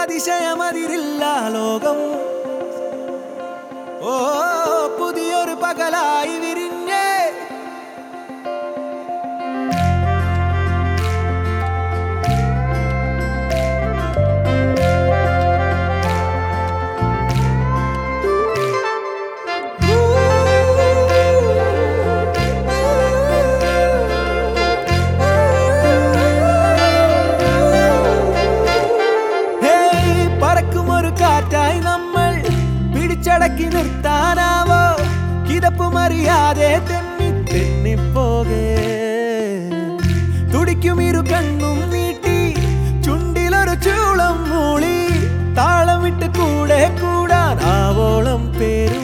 അതിശയമതിരില്ല ലോകം ഓ പുതിയൊരു പകലായി വിരിഞ്ഞേ ഹേയ്, പറക്കും ഒരു കാറ്റായി നമ്മൾ പിടിച്ചടക്കി നിർത്താനാവോ കിതപ്പുമറിയാതെ തെന്നി തെന്നിപ്പോകേ തുടിക്കും ഇരു കണ്ണും നീട്ടി ചുണ്ടിലൊരു ചൂളം മൂളി താളം വിട്ട് കൂടെ കൂടാൻ ആവോളം പേരും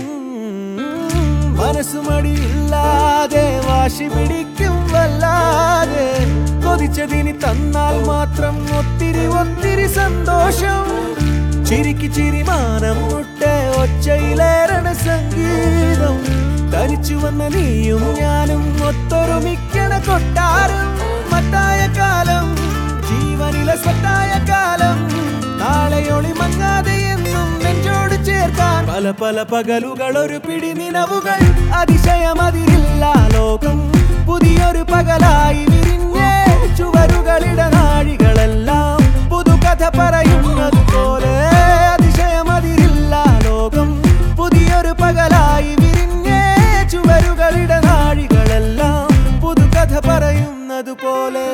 മനസ്സുമടിയില്ലാതെ വാശി പിടിക്കും വല്ലാതെ കൊതിച്ചതിനി തന്നാൽ മാത്രം ഒത്തിരി ഒത്തിരി സന്തോഷം ചിരിക്ക് ചിരിമാനം മുട്ടെ ഒച്ചയിലേറണ സംഗീതം തനിച്ചു വന്ന നീയും ഞാനും ഒത്തൊരുമിക്കണ കൊട്ടാരം മത്തായ കാലം ജീവനിലെ സ്വത്തായ കാലം നാളെയൊളി മങ്ങാതെ എന്നും നെഞ്ചോട് ചേർക്കാൻ പല പല പകലുകൾ ഒരു പിടി നിലവുകൾ അതിശയമതിരില്ല ലോകം പുതിയൊരു പകലായി വിരിഞ്ഞേ ചുവരുകളിട നാഴികളെല്ലാം പുതുകഥ പറയുന്നത് പോലെ അതിശയമതിരില്ല ലോകം പുതിയൊരു പകലായി വിരിഞ്ഞേ ചുവരുകളിട നാഴികളെല്ലാം പുതുകഥ പറയുന്നത് പോലെ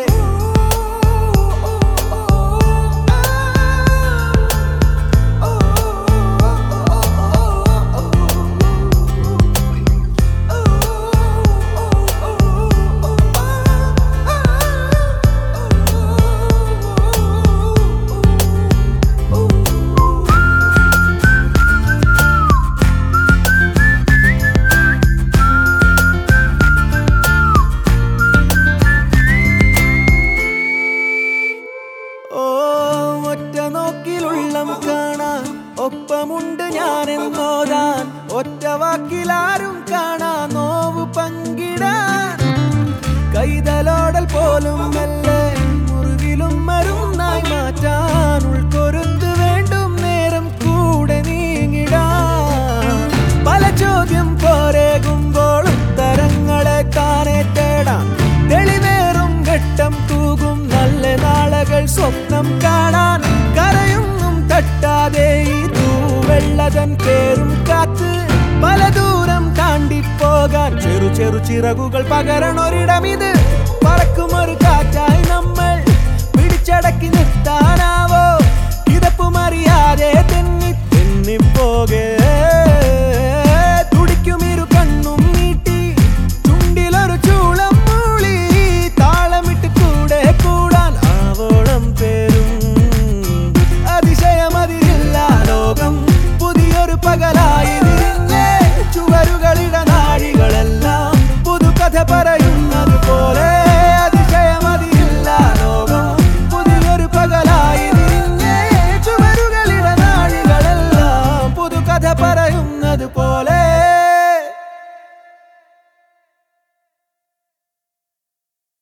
ഓ ഒറ്റ നോക്കിലുള്ളം കാണാൻ ഒപ്പമുണ്ട് ഞാൻ എന്നോതാൻ ഒറ്റ വാക്കിലാരും കാണാൻ നോവ് പങ്കിടാൻ കൈതലോടൽ പോലും മെല്ലെ മുറിവിലും മരുന്നായി മാറ്റാൻ ഉൾക്കൊരുത്ത് വേണ്ടും നേരം കൂടെ നീങ്ങിടാൻ പല ചോദ്യം പോരേകുമ്പോൾ ഉത്തരങ്ങളെ താനെ തേടാം തെളിവേറും ഘട്ടം തൂകും നല്ല നാളകൾ സ്വപ്നം കാണാൻ കരയൊന്നും തട്ടാതെ ഈ തൂവെള്ളതൻ പേരും കാത്ത് പല ദൂരം താണ്ടിപ്പോകാൻ ചെറു ചെറു ചിറകുകൾ പകരണൊരിടമിത് പറക്കുമൊരു കാറ്റായി നമ്മൾ പിടിച്ചടക്കി നിർത്താനാവോ കിതപ്പുമറിയാതെ തെന്നി തെന്നിപ്പോകേ തുടിക്കും ഇരു കണ്ണും നീട്ടി ചുണ്ടിലൊരു ചൂളം മൂളി താളമിട്ട് കൂടെ കൂടാൻ ആവോളം പേരും അതിശയമതിരില്ല ലോകം പുതിയൊരു പകലായി വിരിഞ്ഞേ ചുവരുകളിട നാഴികളെല്ലാം പുതുകഥ പറയും